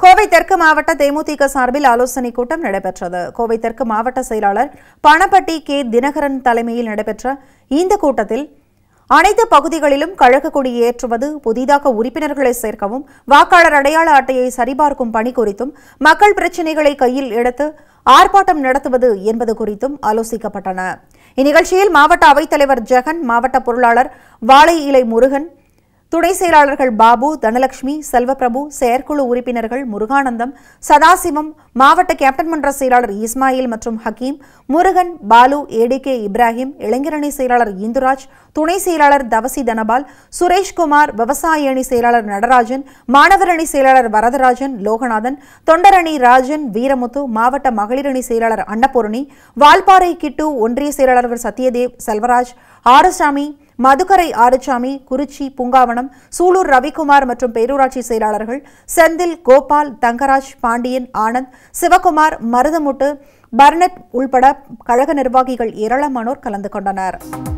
கோவை தெற்கு மாவட்ட தேமுதிக சார்பில் ஆலோசனைக் கூட்டம் நடைபெற்றது கோவை தெற்கு மாவட்ட செயலாளர் பணப்பட்டி கே தினகரன் தலைமையில் நடைபெற்ற இந்த கூட்டத்தில் அனைத்து பகுதிகளிலும் கழக கொடி ஏற்றுவது புதிதாக உறுப்பினர்களை சேர்க்கவும் வாக்காளர் அடையாள அட்டையை சரிபார்க்கும் பணி குறித்தும் மக்கள் பிரச்சினைகளை கையில் எடுத்து ஆர்ப்பாட்டம் நடத்துவது என்பது குறித்தும் ஆலோசிக்கப்பட்டன இந்நிகழ்ச்சியில் மாவட்ட அவைத்தலைவர் ஜெகன் மாவட்ட பொருளாளர் வாழை இலை முருகன் துணை செயலாளர்கள் பாபு தனலட்சுமி செல்வப்பிரபு செயற்குழு உறுப்பினர்கள் முருகானந்தம் சதாசிவம் மாவட்ட கேப்டன் மன்ற செயலாளர் இஸ்மாயில் மற்றும் ஹக்கீம் முருகன் பாலு ஏடிகே இப்ராஹிம் இளைஞரணி செயலாளர் இந்துராஜ் துணை செயலாளர் தவசி தனபால் சுரேஷ்குமார் விவசாய அணி செயலாளர் நடராஜன் மாணவர் அணி செயலாளர் வரதராஜன் லோகநாதன் தொண்டரணி ராஜன் வீரமுத்து மாவட்ட மகளிரணி செயலாளர் அன்னபூரணி வால்பாறை கிட்டு ஒன்றிய செயலாளர் சத்யதேவ் செல்வராஜ் ஆறுசாமி மதுக்கரை ஆறுசாமி குறிச்சி பூங்காவனம் சூலூர் ரவிக்குமார் மற்றும் பேரூராட்சி செயலாளர்கள் செந்தில் கோபால் தங்கராஜ் பாண்டியன் ஆனந்த் சிவகுமார் மருதமுட்டு பர்னட் உள்பட கழக நிர்வாகிகள் ஏராளமானோர் கலந்து கொண்டனர்